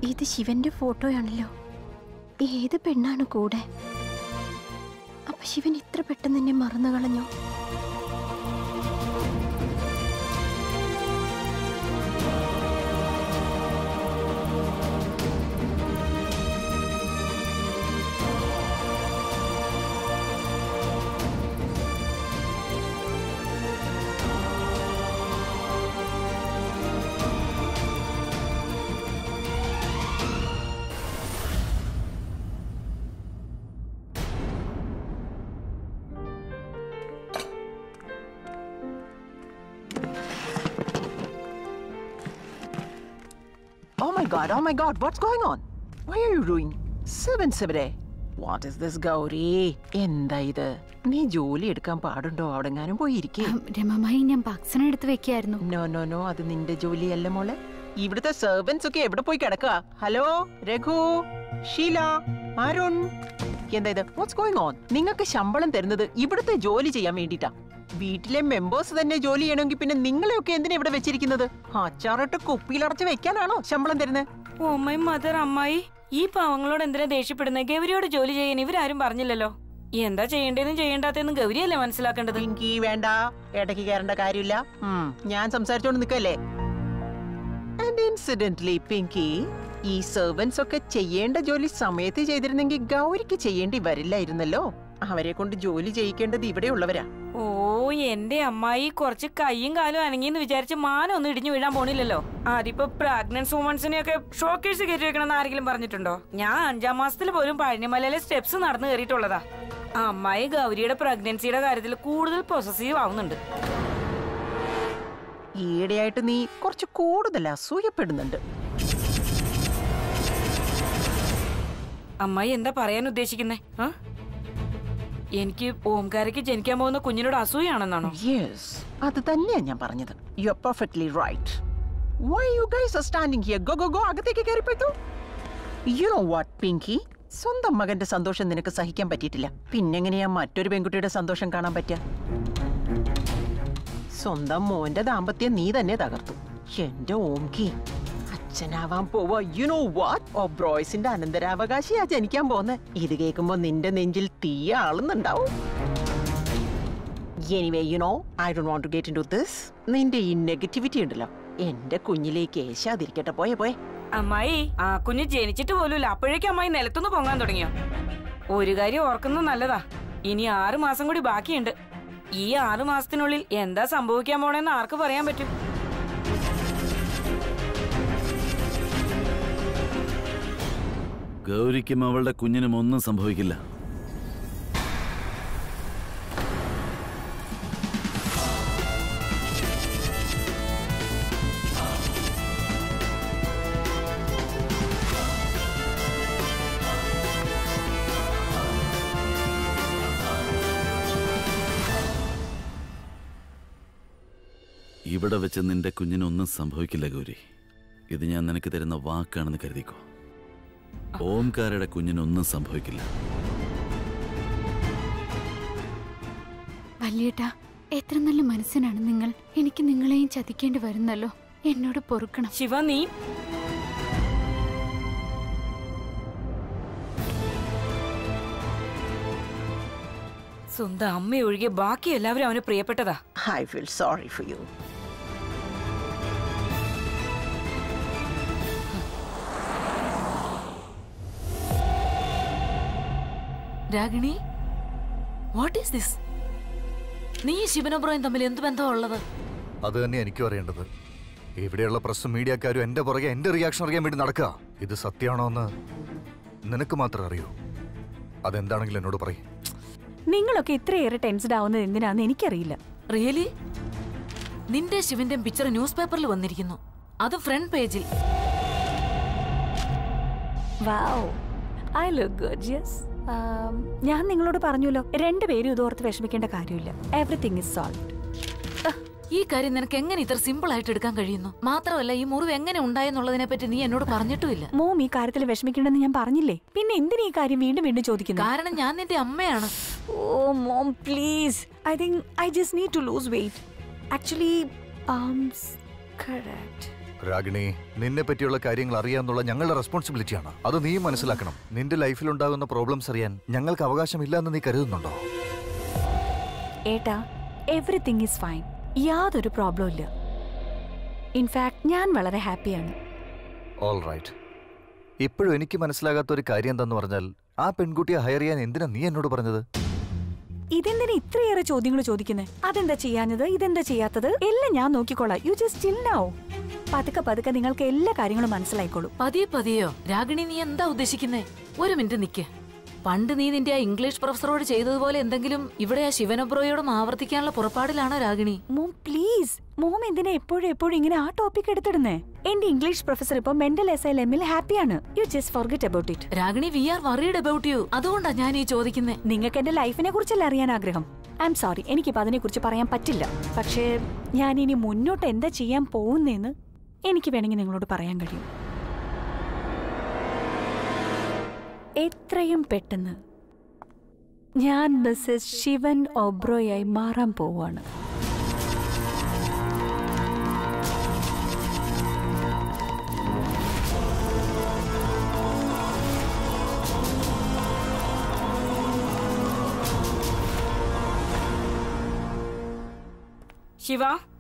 ഇത് ശിവന്റെ ഫോട്ടോയാണല്ലോ ഏത് പെണ്ണാണ് കൂടെ അപ്പൊ ശിവൻ ഇത്ര പെട്ടെന്ന് എന്നെ മറന്നു കളഞ്ഞോ Oh my god, oh my god, what's going on? Why are you doing? Seven സെവരെ വാട്ട് ഇസ് ദിസ് ഗൗരി എന്താ ഇത് നീ ജോലി എടുക്കാൻ പാടുണ്ടോ അവിടെങ്ങാനും പോയിരിക്കേ രമമായി ഞാൻ ഭക്ഷണം എടുത്ത് വെക്കായിരുന്നു നോ നോ നോ അത് നിന്റെ ജോലിയല്ല മോളെ ഇവിടുത്തെ സെർവൻസ് ഒക്കെ എവിടെ പോയി കിടക്കുക ഹലോ രഘു ഷീല അരുൺ എന്താ ഇത് വാട്ട്സ് ഗോയിങ് ഓൺ നിങ്ങൾക്ക് ശമ്പളം തരുന്നത് ഇവിടുത്തെ ജോലി ചെയ്യാൻ വേണ്ടിട്ടാ വീട്ടിലെ മെമ്പേഴ്സ് തന്നെ ജോലി ചെയ്യണമെങ്കിൽ പിന്നെ നിങ്ങളെയൊക്കെ എന്തിനാ ഇവിടെ വെച്ചിരിക്കുന്നത് അച്ചാറിട്ട് കുപ്പിയിലടച്ച് വെക്കാനാണോ ശമ്പളം തരുന്നത് ഓ മൈ മദർ അമ്മായി ഈ പാവങ്ങളോട് എന്തിനാ ദേഷ്യപ്പെടുന്നത് ഗൗരിയോട് ജോലി ചെയ്യാൻ ഇവരാരും പറഞ്ഞില്ലല്ലോ എന്താ ചെയ്യേണ്ടതെന്നും ചെയ്യേണ്ടാത്തതെന്നും ഗൗരിയല്ലേ മനസ്സിലാക്കേണ്ടത് പിങ്കി വേണ്ട ഇടയ്ക്ക് കയറേണ്ട കാര്യമില്ല ഉം, ഞാൻ സംസാരിച്ചോണ്ട് നിൽക്കല്ലേ ആൻഡ് ഇൻസിഡന്റ്ലി പിങ്കി ഈ സെർവൻസ് ഒക്കെ ചെയ്യേണ്ട ജോലി സമയത്ത് ചെയ്തിരുന്നെങ്കിൽ ഗൗരിക്ക് ചെയ്യേണ്ടി വരില്ലായിരുന്നല്ലോ അവരെ കൊണ്ട് ജോലി ചെയ്യിക്കേണ്ടത് ഇവിടെയുള്ളവരാ ഓ എന്റെ അമ്മായി കുറച്ച് കൈയും കാലും അനങ്ങിന്ന് വിചാരിച്ച് മാനം ഒന്നും ഇടിഞ്ഞു വീഴാൻ പോണില്ലല്ലോ അതിപ്പോ പ്രഗ്നൻസ് വുമൺസിനെ ഒക്കെ ഷോക്കേഴ്സ് കയറ്റി വെക്കണമെന്ന് ആരെങ്കിലും പറഞ്ഞിട്ടുണ്ടോ ഞാൻ അഞ്ചാം മാസത്തിൽ പോലും പഴനിമലയിലെ സ്റ്റെപ്സ് നടന്നു കയറിയിട്ടുള്ളതാ അമ്മായി ഗൗരിയുടെ പ്രഗ്നൻസിയുടെ കാര്യത്തിൽ കൂടുതൽ പൊസസീവ് ആവുന്നുണ്ട് ഈയിടെയായിട്ട് നീ കുറച്ച് കൂടുതൽ അസൂയപ്പെടുന്നുണ്ട് അമ്മായി എന്താ പറയാൻ ഉദ്ദേശിക്കുന്നേ ആ? എനിക്ക് ഓംകാരയ്ക്ക് ജനിക്കാൻ പോകുന്ന കുഞ്ഞിനോട് അസൂയാണെന്നാണോ യെസ് അത് തന്നെയാ ഞാൻ പറഞ്ഞത് you are perfectly right why you guys are standing here go go go അകത്തേക്ക് കയറിപ്പോയിട്ടോ യു നോ വാട്ട് പിങ്കി സ്വന്തം മകന്റെ സന്തോഷം നിനക്ക് സഹിക്കാൻ പറ്റിയിട്ടില്ല പിന്നെങ്ങനെയാ മറ്റൊരു പെൺകുട്ടിയുടെ സന്തോഷം കാണാൻ പറ്റുക സ്വന്തം മോന്റെ ദാമ്പത്യം നീ തന്നെ തകർത്തു എന്റെ ഓംകി അച്ഛനാവാൻ പോവാ യു നോ വാട്ട് ഓ ബ്രോയ്സിന്റെ അനന്തരാവകാശിയാ ജനിക്കാൻ പോന്നെ ഇത് കേൾക്കുമ്പോ നിന്റെ നെഞ്ചിൽ തീയ ആളുന്നുണ്ടാവും anyway you know I don't want to get into this നിന്റെ ഈ നെഗറ്റിവിറ്റി ഉണ്ടല്ലോ എന്റെ കുഞ്ഞിലേക്ക് ഏശാതിരിക്കട്ടെ പോയെ പോയെ അമ്മായി ആ കുഞ്ഞ് ജനിച്ചിട്ട് പോലുമില്ല അപ്പോഴേക്കും അമ്മായി നിലത്തുനിന്ന് പൊങ്ങാൻ തുടങ്ങിയോ ഒരു കാര്യം ഓർക്കുന്നത് നല്ലതാ ഇനി ആറ് മാസം കൂടി ബാക്കിയുണ്ട് ഈ ആറ് മാസത്തിനുള്ളിൽ എന്താ സംഭവിക്കാൻ പോണെന്ന് ആർക്ക് പറയാൻ പറ്റും ഗൗരിക്കും അവളുടെ കുഞ്ഞിനും ഒന്നും സംഭവിക്കില്ല ഇവിടെ വെച്ച് നിന്റെ കുഞ്ഞിനൊന്നും സംഭവിക്കില്ല ഗൗരി ഇത് ഞാൻ നിനക്ക് തരുന്ന വാക്കാണെന്ന് കരുതിക്കോ ഓംകാരയുടെ കുഞ്ഞിനൊന്നും സംഭവിക്കില്ല വല്യേട്ടാ എത്ര നല്ല മനസ്സിനാണ് നിങ്ങൾ എനിക്ക് നിങ്ങളെയും ചതിക്കേണ്ടി വരുന്നല്ലോ എന്നോട് പൊറുക്കണം ശിവ നീ സ്വന്തം അമ്മ ഒഴികെ ബാക്കി എല്ലാവരും അവന് പ്രിയപ്പെട്ടതാ I feel sorry for you Ragini what is this നീ ശിവനബ്രോയും തമ്മിൽ എന്ത് ബന്ധമാ ഉള്ളത് അത് തന്നെ എനിക്കും അറിയേണ്ടത് ഇവിടെയുള്ള പ്രസ് മീഡിയക്കാരും എന്റെ പുറകെ എന്റെ റിയാക്ഷൻ അറിയാൻ വേണ്ടി നടക്കുക ഇത് സത്യമാണോ എന്ന് നിനക്ക് മാത്രം അറിയൂ അതെന്താണെങ്കിലും എന്നോട് പറയും നിങ്ങളൊക്കെ ഇത്രയേറെ ടെൻസ്ഡ് ആവുന്നത് എന്തിനാന്ന് എനിക്കറിയില്ല റിയലി നിന്റെ ശിവന്റെ പിക്ചർ ന്യൂസ് പേപ്പറിൽ വന്നിരിക്കുന്നു അത് ഫ്രണ്ട് പേജിൽ wow I look good yes ഞാൻ നിങ്ങളോട് പറഞ്ഞല്ലോ രണ്ടുപേരും ഇതോർത്ത് വിഷമിക്കേണ്ട കാര്യമില്ല എവറിത്തിങ് ഇസ് സോൾവ് ഈ കാര്യം നിനക്ക് എങ്ങനെ ഇത്ര സിമ്പിൾ ആയിട്ട് എടുക്കാൻ കഴിയുന്നു മാത്രമല്ല ഈ മുറിവ് എങ്ങനെ ഉണ്ടായെന്നുള്ളതിനെ പറ്റി നീ എന്നോട് പറഞ്ഞിട്ടുമില്ല മോം ഈ കാര്യത്തിൽ വിഷമിക്കണ്ടെന്ന് ഞാൻ പറഞ്ഞില്ലേ പിന്നെ എന്തിനാ ഈ കാര്യം വീണ്ടും വീണ്ടും ചോദിക്കുന്നു കാരണം ഞാൻ നിന്റെ അമ്മയാണ് oh mom please I think I just need to lose weight actually correct Ragini നിന്നെ പറ്റിയുള്ള കാര്യങ്ങൾ അറിയാന്നുള്ള ഞങ്ങളുടെ റെസ്പോൺസിബിലിറ്റിയാണ് അത് നീ മനസ്സിലാക്കണം നിന്റെ ലൈഫിൽ ഉണ്ടാകുന്ന പ്രോബ്ലംസ് അറിയാൻ ഞങ്ങൾക്ക് അവകാശമില്ല എന്ന് നീ കരുതുന്നുണ്ടോ ഏട്ടാ എവറിത്തിങ് ഈസ് ഫൈൻ യാതൊരു പ്രോബ്ലം ഇല്ല ഇൻഫാക്ട് ഞാൻ വളരെ ഹാപ്പിയാണ് ഓൾ റൈറ്റ് ഇപ്പോഴും എനിക്ക് മനസ്സിലാകാത്ത ഒരു കാര്യം എന്താന്ന് പറഞ്ഞാൽ ആ പെൺകുട്ടിയെ ഹയർ ചെയ്യാൻ എന്തിനാ നീ എന്നോട് പറഞ്ഞത് ഇതെന്തിനാ ഇത്രയേറെ ചോദ്യങ്ങൾ ചോദിക്കുന്നത് അതെന്താ ചെയ്യാഞ്ഞത് ഇതെന്താ ചെയ്യാത്തത് എല്ലാം ഞാൻ നോക്കിക്കോളാം യു ജസ്റ്റ് ചിൽ നൗ പതുക്കെ പതുക്കെ നിങ്ങൾക്ക് എല്ലാ കാര്യങ്ങളും മനസ്സിലായിക്കോളൂ പതിയെ പതിയോ രാഗിണി നീ എന്താ ഉദ്ദേശിക്കുന്നേ ഒരു മിനിറ്റ് നിക്ക് പണ്ട് നീ നിന്റെ ആ ഇംഗ്ലീഷ് പ്രൊഫസറോട് ചെയ്തതുപോലെ എന്തെങ്കിലും ഇവിടെ ആ ശിവനബ്രോയോടും ആവർത്തിക്കാനുള്ള പുറപ്പാടിലാണോ രാഗിണി മോം പ്ലീസ് മോം എന്തിനാ എപ്പോഴും എപ്പോഴും ഇങ്ങനെ ആ ടോപ്പിക് എടുത്തിടുന്നേ എന്റെ ഇംഗ്ലീഷ് പ്രൊഫസർ ഇപ്പൊ മെന്റൽ എസ് എൽ എമ്മിൽ ഹാപ്പിയാണ് you just forget about it Ragini we are worried about you അതുകൊണ്ടാ ഞാൻ ഈ ചോദിക്കുന്നേ നിങ്ങൾക്ക് എന്റെ ലൈഫിനെ കുറിച്ചല്ല അറിയാൻ ആഗ്രഹം ഐ എം സോറി എനിക്കിപ്പോ അതിനെ കുറിച്ച് പറയാൻ പറ്റില്ല പക്ഷേ ഞാൻ ഇനി മുന്നോട്ട് എന്താ ചെയ്യാൻ പോകുന്നേന്ന് എനിക്ക് വേണമെങ്കിൽ നിങ്ങളോട് പറയാൻ കഴിയും എത്രയും പെട്ടെന്ന് ഞാൻ മിസ്സസ് ശിവൻ ഒബ്രോയായി മാറാൻ പോവാണ് ശിവ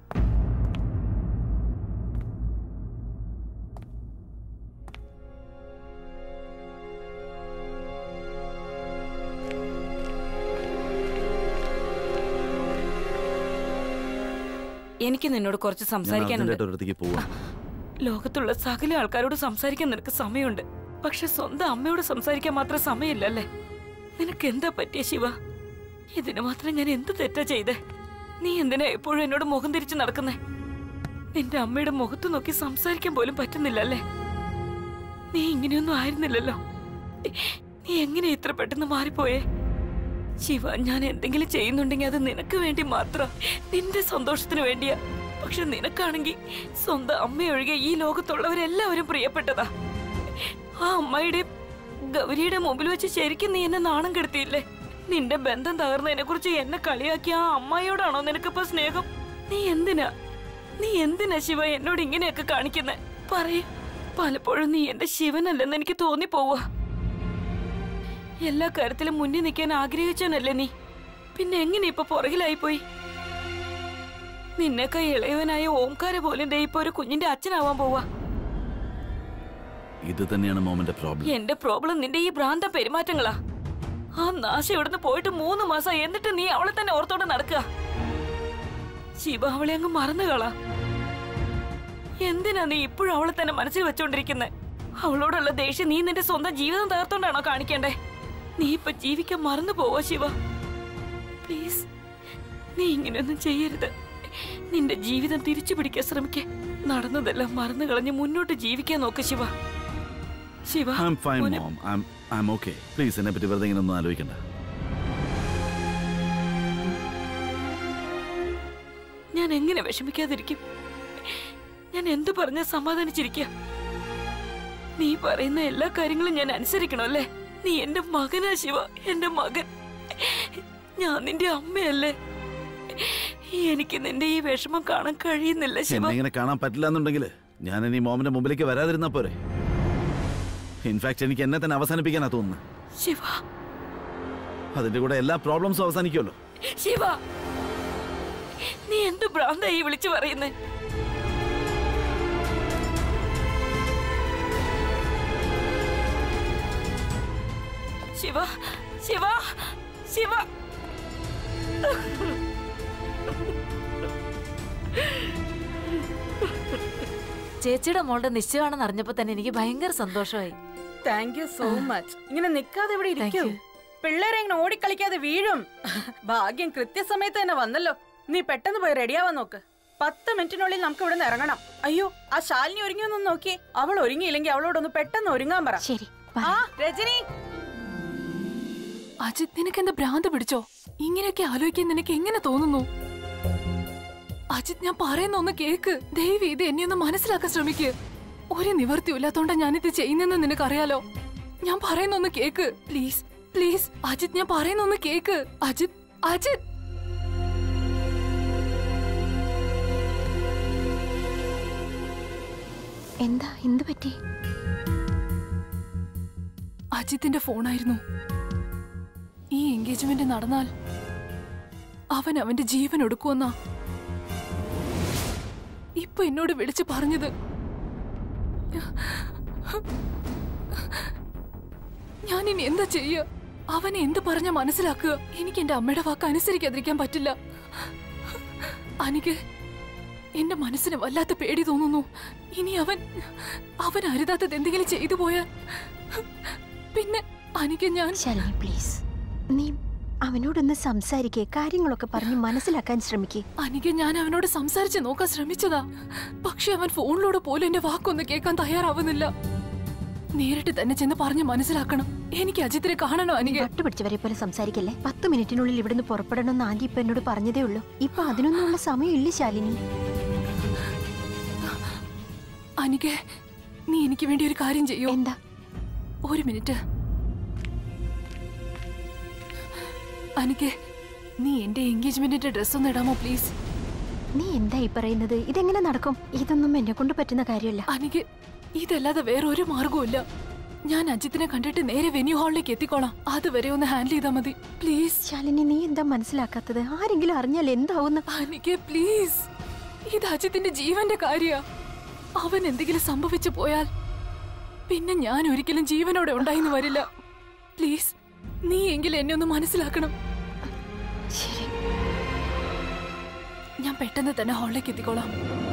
എനിക്ക് നിന്നോട് കുറച്ച് ഞാൻ സംസാരിക്കാനുണ്ട് അർജന്റായിട്ട് ഒരിടത്തേക്ക് പോവാ ലോകത്തുള്ള സകല ആൾക്കാരോട് സംസാരിക്കാൻ നിനക്ക് സമയമുണ്ട് പക്ഷെ സ്വന്തം അമ്മയോട് സംസാരിക്കാൻ മാത്രം സമയമില്ലല്ലേ നിനക്ക് എന്താ പറ്റിയ ശിവ ഇതിന് മാത്രം ഞാൻ എന്ത് തെറ്റാ ചെയ്തേ നീ എന്തിനാ എപ്പോഴും എന്നോട് മുഖം തിരിച്ചു നടക്കുന്നേ നിന്റെ അമ്മയുടെ മുഖത്ത് നോക്കി സംസാരിക്കാൻ പോലും പറ്റുന്നില്ലല്ലേ നീ ഇങ്ങനെയൊന്നും ആയിരുന്നില്ലല്ലോ നീ എങ്ങനെ ഇത്ര പെട്ടെന്ന് മാറിപ്പോയേ ശിവ ഞാൻ എന്തെങ്കിലും ചെയ്യുന്നുണ്ടെങ്കിൽ അത് നിനക്ക് വേണ്ടി മാത്രം നിന്റെ സന്തോഷത്തിന് വേണ്ടിയാ പക്ഷെ നിനക്കാണെങ്കിൽ സ്വന്തം അമ്മയൊഴികെ ഈ ലോകത്തുള്ളവരെല്ലാവരും പ്രിയപ്പെട്ടതാ ആ അമ്മയുടെ ഗൗരിയുടെ മുമ്പിൽ വെച്ച് ശരിക്കും നീ എന്നെ നാണം കെടുത്തിയില്ലേ നിന്റെ ബന്ധം തകർന്നതിനെ കുറിച്ച് എന്നെ കളിയാക്കിയ ആ അമ്മായിയോടാണോ നിനക്കിപ്പോ സ്നേഹം നീ എന്തിനാ നീ എന്തിനാ ശിവ എന്നോട് ഇങ്ങനെയൊക്കെ കാണിക്കുന്നേ പറയ പലപ്പോഴും നീ എന്റെ ശിവനല്ലെന്ന് എനിക്ക് തോന്നിപ്പോവാ എല്ലാ കാര്യത്തിലും മുന്നിൽ നിൽക്കാൻ ആഗ്രഹിച്ചനല്ലേ നീ പിന്നെ എങ്ങനെ ഇപ്പൊ പുറകിലായി പോയി നിന്നെക്കാ ഇളയവനായ ഓംകാര പോലും ദേ ഇപ്പൊ ഒരു കുഞ്ഞിന്റെ അച്ഛനാവാൻ പോവാ ഇത് തന്നെയാണ് മോമന്റെ പ്രോബ്ലം എന്റെ പ്രോബ്ലം നിന്റെ ഈ ഭ്രാന്ത പെരുമാറ്റങ്ങളാ ആ നാശം ഇവിടുന്ന് പോയിട്ട് മൂന്ന് മാസം എന്നിട്ട് നീ അവളെ തന്നെ ഓർത്തോടെ നടക്കുക ശിവ അവളെ അങ്ങ് മറന്നുകളാ എന്തിനാ നീ ഇപ്പോഴും അവളെ തന്നെ മനസ്സിൽ വെച്ചോണ്ടിരിക്കുന്നെ അവളോടുള്ള ദേഷ്യം നീ നിന്റെ സ്വന്തം ജീവിതം തകർത്തോണ്ടാണോ കാണിക്കണ്ടേ നീ ഇപ്പൊ ജീവിക്കാൻ മറന്നു പോവോ ശിവ പ്ലീസ് നീ ഇങ്ങനെയൊന്നും ചെയ്യരുത് നിന്റെ ജീവിതം തിരിച്ചു പിടിക്കാൻ ശ്രമിക്കേ നടന്നതെല്ലാം മറന്നു കളഞ്ഞ് മുന്നോട്ട് ജീവിക്കാൻ നോക്ക് Shiva Shiva I'm fine മോനെ, mom I'm I'm okay please എന്നെ പറ്റി വെറുതെ ഇങ്ങനെ ഒന്നും ആലോചിക്കണ്ട ഞാൻ എങ്ങനെ വിഷമിക്കാതിരിക്കും ഞാൻ എന്തു പറഞ്ഞ സമാധാനിച്ചിരിക്കുക നീ പറയുന്ന എല്ലാ കാര്യങ്ങളും ഞാൻ അനുസരിക്കണമല്ലേ നീ എന്റെ മകനാ ശിവ എന്റെ മകൻ ഞാൻ നിന്റെ അമ്മയല്ലേ എനിക്ക് നിന്റെ ഈ വിഷമം കാണാൻ കഴിയുന്നില്ല ശിവ എന്നെ ഇങ്ങനെ കാണാൻ പറ്റില്ല എന്നുണ്ടെങ്കിൽ ഞാൻ ഇനി മോമന്റെ മുമ്പിലേക്ക് വരാതിരുന്നാ പോരെ ഇൻഫാക്ട് എനിക്ക് എന്നെ തന്നെ അവസാനിപ്പിക്കാനാ തോന്നുന്നത് ശിവ അതിന്റെ കൂടെ എല്ലാ പ്രോബ്ലംസും അവസാനിക്കുമല്ലോ ശിവ നീ എന്ത് ഭ്രാന്തായി വിളിച്ചു പറയുന്നേ ശിവ ശിവ ശിവ ചേച്ചിയുടെ മോളുടെ നിശ്ചയമാണെന്ന് അറിഞ്ഞപ്പോ തന്നെ എനിക്ക് ഭയങ്കര സന്തോഷമായി താങ്ക് യു സോ മച്ച് ഇങ്ങനെ നിക്കാതെ ഇവിടെ Thank ഇരിക്കൂ you. പിള്ളേരെ ഇങ്ങനെ ഓടിക്കളിക്കാതെ വീഴും ഭാഗ്യം കൃത്യസമയത്ത് തന്നെ വന്നല്ലോ നീ പെട്ടെന്ന് പോയി റെഡിയാവാൻ നോക്ക് പത്ത് മിനിറ്റിനുള്ളിൽ നമുക്ക് ഇവിടെ നിന്ന് ഇറങ്ങണം അയ്യോ ആ ശാലിനി ഒരുങ്ങിയൊന്നും നോക്കി അവൾ ഒരുങ്ങിയില്ലെങ്കിൽ അവളോടൊന്ന് പെട്ടെന്ന് ഒരുങ്ങാൻ പറ ശരി ആ രജനി അജിത് നിനക്ക് എന്താ ഭ്രാന്ത് പിടിച്ചോ ഇങ്ങനെയൊക്കെ ആലോചിക്കാൻ നിനക്ക് എങ്ങനെ തോന്നുന്നു അജിത് ഞാൻ പറയുന്ന ഒന്ന് കേക്ക് ദയവ് ഇത് എന്നെ ഒന്ന് മനസ്സിലാക്കാൻ ശ്രമിക്ക് ഒരു നിവർത്തിയില്ലാത്തോണ്ടാ ഞാനിത് ചെയ്യുന്നെന്ന് നിനക്കറിയാലോ ഞാൻ പറയുന്ന ഒന്ന് കേക്ക് പ്ലീസ് പ്ലീസ് അജിത് ഞാൻ പറയുന്ന ഒന്ന് കേക്ക് അജിത് അജിത് എന്താ എന്ത് പറ്റി അജിത്തിന്റെ ഫോണായിരുന്നു ഈ എൻഗേജ്മെന്റ് നടന്നാൽ അവൻ അവന്റെ ജീവൻ എടുക്കുമെന്നാ ഇപ്പൊ എന്നോട് വിളിച്ചു പറഞ്ഞത് ഞാൻ ഇനി എന്താ ചെയ്യ അവനെ എന്ത് പറഞ്ഞ മനസ്സിലാക്കുക എനിക്ക് എന്റെ അമ്മയുടെ വാക്ക് അനുസരിക്കാതിരിക്കാൻ പറ്റില്ല അനിക്ക് എന്റെ മനസ്സിന് വല്ലാത്ത പേടി തോന്നുന്നു ഇനി അവൻ അവൻ അരുതാത്തത് എന്തെങ്കിലും ചെയ്തു പോയാൽ പിന്നെ അനിക്ക് ഞാൻ ശാലിനി പ്ലീസ് നീ അവനോടൊന്ന് സംസാരിക്കേ കാര്യങ്ങളൊക്കെ പറഞ്ഞ് മനസ്സിലാക്കാൻ ശ്രമിക്കേ അനിക്ക് ഞാൻ അവനോട് സംസാരിച്ച് നോക്കാൻ ശ്രമിച്ചതാ പക്ഷെ അവൻ ഫോണിലൂടെ പോലും എന്റെ വാക്കൊന്ന് കേൾക്കാൻ തയ്യാറാവുന്നില്ല നേരിട്ട് തന്നെ ചെന്ന് പറഞ്ഞ് മനസ്സിലാക്കണം എനിക്ക് അജിത്തിനെ കാണണോ അനിക്ക് വട്ടുപിടിച്ചവരെ പോലെ സംസാരിക്കല്ലേ പത്ത് മിനിറ്റിനുള്ളിൽ ഇവിടുന്ന് പുറപ്പെടണമെന്ന് ആന്റി ഇപ്പൊ എന്നോട് പറഞ്ഞതേ ഉള്ളൂ ഇപ്പൊ അതിനൊന്നുള്ള സമയമില്ല ശാലിനി അനിക്ക് നീ എനിക്ക് വേണ്ടി ഒരു കാര്യം ചെയ്യോ എന്താ ഒരു മിനിറ്റ് അനിക്ക് നീ എന്റെ എൻഗേജ്മെന്റിന്റെ ഡ്രസ് ഒന്ന് ഇടാമോ പ്ലീസ് നീ എന്താ ഈ പറയുന്നത് ഇതെങ്ങനെ നടക്കും ഇതൊന്നും എന്നെ കൊണ്ട് പറ്റുന്ന കാര്യമല്ല അനിക്ക് ഇതല്ലാതെ വേറെ ഒരു മാർഗവും ഞാൻ അജിത്തിനെ കണ്ടിട്ട് നേരെ വെന്യൂ ഹാളിലേക്ക് എത്തിക്കോളാം അതുവരെ ഒന്ന് ഹാൻഡിൽ ചെയ്താൽ മതി പ്ലീസ് ശാലിനി നീ എന്താ മനസ്സിലാക്കാത്തത് ആരെങ്കിലും അറിഞ്ഞാൽ എന്താവുന്ന അനിക്ക് പ്ലീസ് ഇത് അജിത്തിന്റെ ജീവന്റെ കാര്യ അവൻ എന്തെങ്കിലും സംഭവിച്ചു പോയാൽ പിന്നെ ഞാൻ ഒരിക്കലും ജീവനോടെ ഉണ്ടായിന്ന് വരില്ല പ്ലീസ് നീ എങ്കിലും എന്നെ ഒന്ന് മനസ്സിലാക്കണം ശരി ഞാൻ പെട്ടെന്ന് തന്നെ ഹാളിലേക്ക് എത്തിക്കോളാം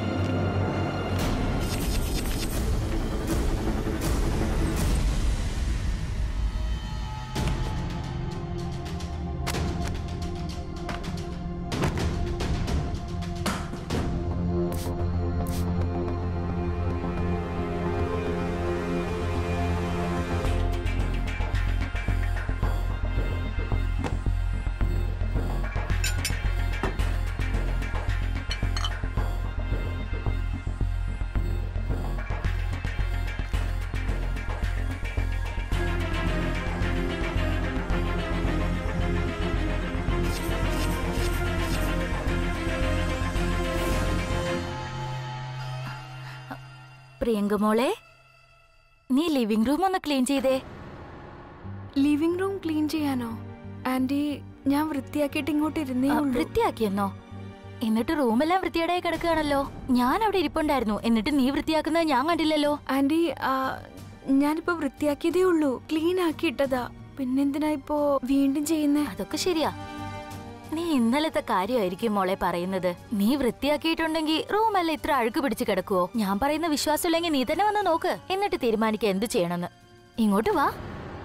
പ്രിയങ്ക മോളെ നീ ലിവിംഗ് റൂം ഒന്ന് ക്ലീൻ ചെയ്തേ ലിവിംഗ് റൂം ക്ലീൻ ചെയ്യാനോ ആന്റി ഞാൻ വൃത്തിയാക്കിയിട്ട് ഇങ്ങോട്ട് ഇരുന്നേ ആ, ഉള്ളൂ വൃത്തിയാക്കിയെന്നോ എന്നിട്ട് റൂമെല്ലാം വൃത്തിയേടായി കിടക്കുകയാണല്ലോ ഞാൻ അവിടെ ഇരിപ്പുണ്ടായിരുന്നു എന്നിട്ട് നീ വൃത്തിയാക്കുന്നത് ഞാൻ കണ്ടില്ലല്ലോ ആന്റി ആ, ഞാനിപ്പോ വൃത്തിയാക്കിയതേ ഉള്ളൂ ക്ലീൻ ആക്കിയിട്ടതാ പിന്നെന്തിനാ ഇപ്പോ വീണ്ടും ചെയ്യുന്നേ അതൊക്കെ ശരിയാ നീ ഇന്നലത്തെ കാര്യമായിരിക്കും മോളെ പറയുന്നത് നീ വൃത്തിയാക്കിയിട്ടുണ്ടെങ്കിൽ റൂമെല്ലാം ഇത്ര അഴുക്ക് പിടിച്ച് കിടക്കുവോ ഞാൻ പറയുന്ന വിശ്വാസമില്ലെങ്കിൽ നീ തന്നെ വന്ന് നോക്ക് എന്നിട്ട് തീരുമാനിക്കുക എന്ത് ചെയ്യണമെന്ന് ഇങ്ങോട്ട് വാ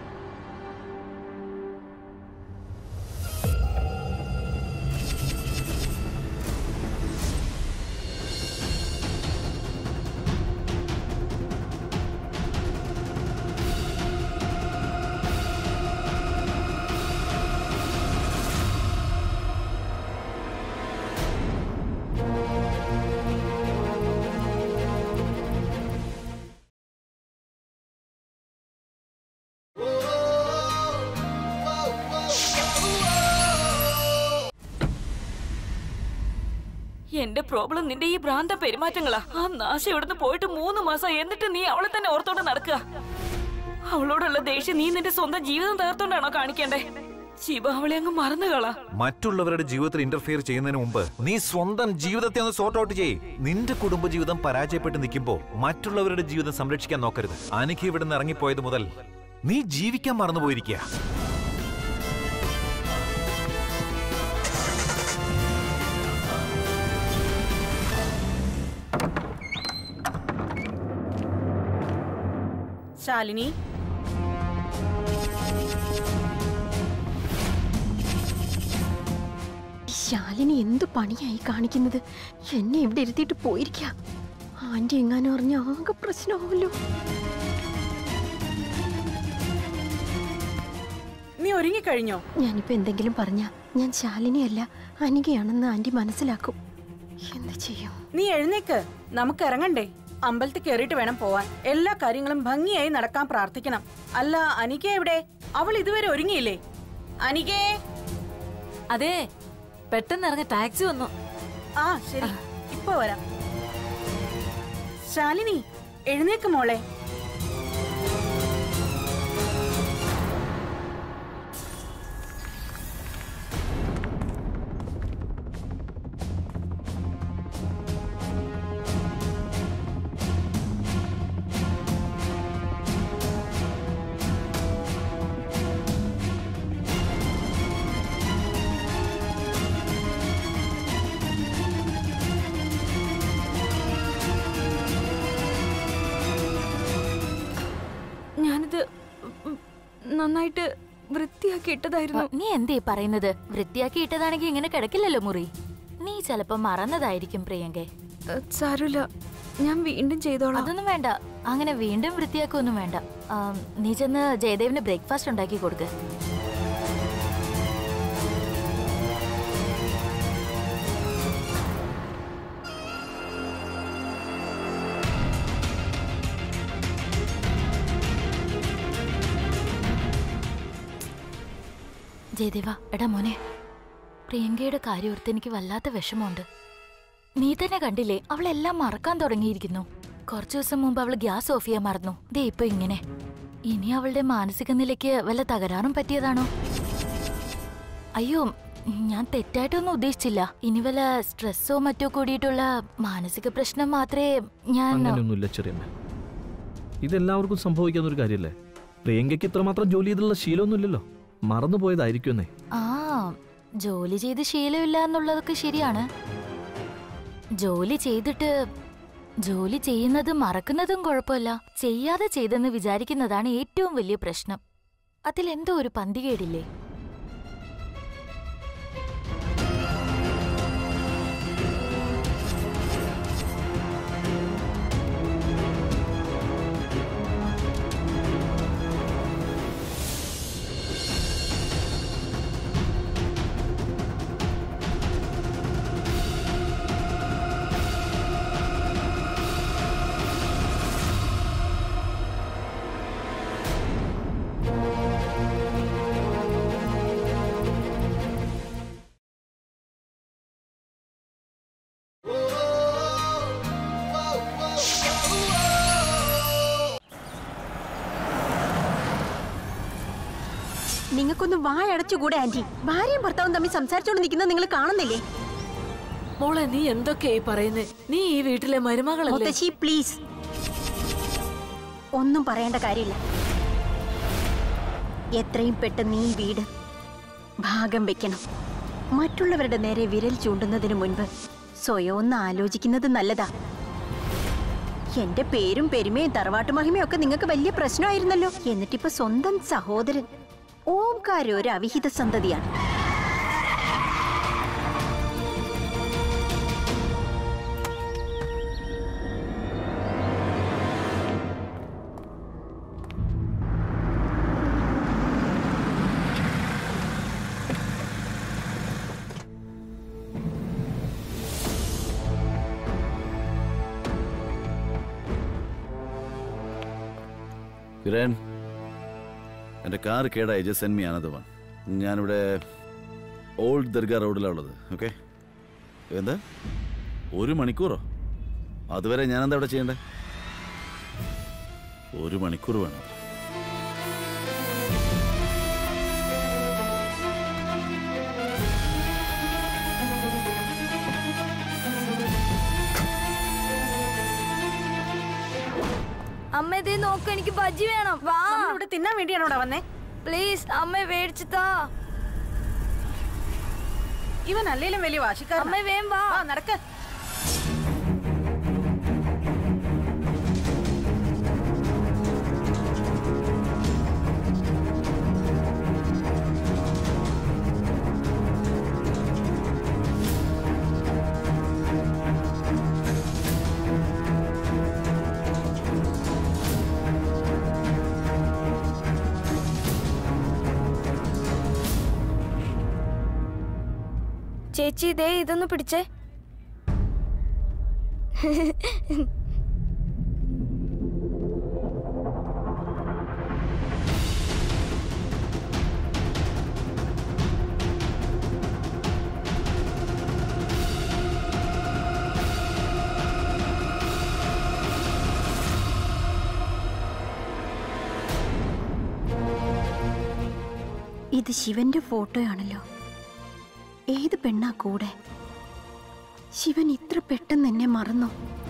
എന്റെ പ്രോബ്ലം നിന്റെ ഈ ഭ്രാന്ത പെരുമാറ്റങ്ങളാ ആ നാശ ഇവിടുന്ന് പോയിട്ട് മൂന്ന് മാസം എന്നിട്ട് നീ അവളെ തന്നെ ഓർത്തോണ്ട് നടക്കുക അവളോടുള്ള ദേഷ്യം നീ നിന്റെ സ്വന്തം ജീവിതം തകർത്തോണ്ടാണോ കാണിക്കേണ്ടേ ശിവ അവളെ അങ്ങ് മറന്നുകളാ മറ്റുള്ളവരുടെ ജീവിതത്തിൽ ഇന്റർഫിയർ ചെയ്യുന്നതിന് മുമ്പ് നീ സ്വന്തം ജീവിതത്തെ ഒന്ന് സോർട്ട് ഔട്ട് ചെയ്യ് നിന്റെ കുടുംബജീവിതം പരാജയപ്പെട്ട് നിൽക്കുമ്പോ മറ്റുള്ളവരുടെ ജീവിതം സംരക്ഷിക്കാൻ നോക്കരുത് അനിക്ക് ഇവിടുന്ന് ഇറങ്ങിപ്പോയത് മുതൽ നീ ജീവിക്കാൻ മറന്നുപോയിരിക്കുക ശാലിനി ഈ ശാലിനി എന്ത് പണിയായി കാണിക്കുന്നത് എന്നെ ഇവിടെ ഇരുത്തിയിട്ട് പോയിരിക്ക ആന്റി എങ്ങാനും അറിഞ്ഞ ആകെ പ്രശ്നമാവല്ലോ നീ ഒരുങ്ങിക്കഴിഞ്ഞോ ഞാനിപ്പോ എന്തെങ്കിലും പറഞ്ഞ ഞാൻ ശാലിനിയല്ല അനികയാണെന്ന് ആന്റി മനസ്സിലാക്കും എന്ത് ചെയ്യും നീ എഴുന്നേക്ക് നമുക്ക് ഇറങ്ങണ്ടേ അമ്പലത്തിൽ കയറിയിട്ട് വേണം പോവാൻ എല്ലാ കാര്യങ്ങളും ഭംഗിയായി നടക്കാൻ പ്രാർത്ഥിക്കണം അല്ല അനിക എവിടെ അവൾ ഇതുവരെ ഒരുങ്ങിയില്ലേ അനികേ അതെ പെട്ടെന്ന് ഇറങ്ങി ടാക്സി വന്നു ആ ശരി ഇപ്പൊ വരാം ശാലിനി എഴുന്നേക്ക് മോളെ ഞാനിത് ഉം, നന്നായിട്ട് വൃത്തിയാക്കി ഇട്ടതായിരുന്നു നീ എന്തേ പറയുന്നത് വൃത്തിയാക്കി ഇട്ടതാണെങ്കിൽ ഇങ്ങനെ കിടക്കില്ലല്ലോ മുറി നീ ചിലപ്പോ മറന്നതായിരിക്കും പ്രിയങ്കെ സാരമില്ല ഞാൻ വീണ്ടും ചെയ്തോളാം അതൊന്നും വേണ്ട അങ്ങനെ വീണ്ടും വൃത്തിയാക്കൊന്നും വേണ്ട ആം, നീ ചെന്ന് ജയദേവിന് ബ്രേക്ക്ഫാസ്റ്റ് ഉണ്ടാക്കി കൊടുക്ക് ജയദേവ എടാ മോനെ പ്രിയങ്കയുടെ കാര്യം ഓർത്ത് എനിക്ക് വല്ലാത്ത വിഷമമുണ്ട് നീ തന്നെ കണ്ടില്ലേ അവളെല്ലാം മറക്കാൻ തുടങ്ങിയിരിക്കുന്നു കുറച്ചു ദിവസം മുമ്പ് അവൾ ഗ്യാസ് ഓഫ് ചെയ്യാൻ മറന്നു ദേ ഇപ്പൊ ഇങ്ങനെ ഇനി അവളുടെ മാനസിക നിലയ്ക്ക് വല്ല തകരാറും പറ്റിയതാണോ അയ്യോ ഞാൻ തെറ്റായിട്ടൊന്നും ഉദ്ദേശിച്ചില്ല ഇനി വല്ല സ്ട്രെസ്സോ മറ്റോ കൂടിയിട്ടുള്ള മാനസിക പ്രശ്നം മാത്രമേ ഞാൻ അങ്ങനെയൊന്നുമില്ല ചെറിയമ്മ ഇതെല്ലാവർക്കും സംഭവിക്കുന്ന ഒരു കാര്യമല്ലേ പ്രിയങ്കയ്ക്ക് ഇത്രമാത്രം ജോലി ചെയ്തുള്ള ശീലമൊന്നുമില്ലല്ലോ മറന്നുപോയതായിരിക്കുമെന്നേ ആ ജോലി ചെയ്ത് ശീലമില്ല എന്നുള്ളതൊക്കെ ശരിയാണ് ജോലി ചെയ്തിട്ട് ജോലി ചെയ്യുന്നത് മറക്കുന്നതും കുഴപ്പമില്ല ചെയ്യാതെ ചെയ്തെന്ന് വിചാരിക്കുന്നതാണ് ഏറ്റവും വലിയ പ്രശ്നം അതിലെന്തോ ഒരു പന്തികേടില്ലേ നിങ്ങൾക്കൊന്ന് വായടച്ചുകൂടെ ആന്റി ഭാര്യയും ഭർത്താവും തമ്മിൽ സംസാരിച്ചോണ്ട് നിൽക്കുന്നത് നിങ്ങൾ കാണുന്നില്ലേ മോളെ നീ എന്തൊക്കെയായി പറയുന്നേ നീ ഈ വീട്ടിലെ മരുമകളല്ലേ മുത്തശ്ശി പ്ലീസ് ഒന്നും പറയേണ്ട കാര്യമില്ല എത്രയും പെട്ടെന്ന് ഈ വീട് ഭാഗം വെക്കണം മറ്റുള്ളവരുടെ നേരെ വിരൽ ചൂണ്ടുന്നതിന് മുൻപ് സ്വയം ഒന്ന് ആലോചിക്കുന്നത് നല്ലതാ എന്റെ പേരും പെരുമയും തറവാട്ടു മഹിമയും ഒക്കെ നിങ്ങൾക്ക് വലിയ പ്രശ്നമായിരുന്നല്ലോ എന്നിട്ടിപ്പോ സ്വന്തം സഹോദരൻ ഓംകാരം ഒരു അവിഹിത സന്തതിയാണ് കിരൺ എൻ്റെ കാർ കേടായി just send me another one ഞാനിവിടെ ഓൾഡ് ദർഗ റോഡിലാണ് ഉള്ളത് ഓക്കെ എന്താ ഒരു മണിക്കൂറോ അതുവരെ ഞാനെന്താ അവിടെ ചെയ്യണ്ടേ ഒരു മണിക്കൂർ വേണം അമ്മ ഇതേ നോക്ക് എനിക്ക് ബജ്ജി വേണം വാ ഇവിടെ തിന്നാൻ വേണ്ടിയാണോ ഇവിടെ വന്നേ പ്ലീസ് അമ്മ മേടിച്ചു താ ഇവൻ അല്ലേലും വലിയ വാശിക്കാരൻ അമ്മ വേം വാ നടക്ക് ചേച്ചി ഇതേ ഇതൊന്ന് പിടിച്ചേ ഇത് ശിവന്റെ ഫോട്ടോയാണല്ലോ ഏത് പെണ്ണാ കൂടെ ശിവൻ ഇത്ര പെട്ടെന്ന് എന്നെ മറന്നോ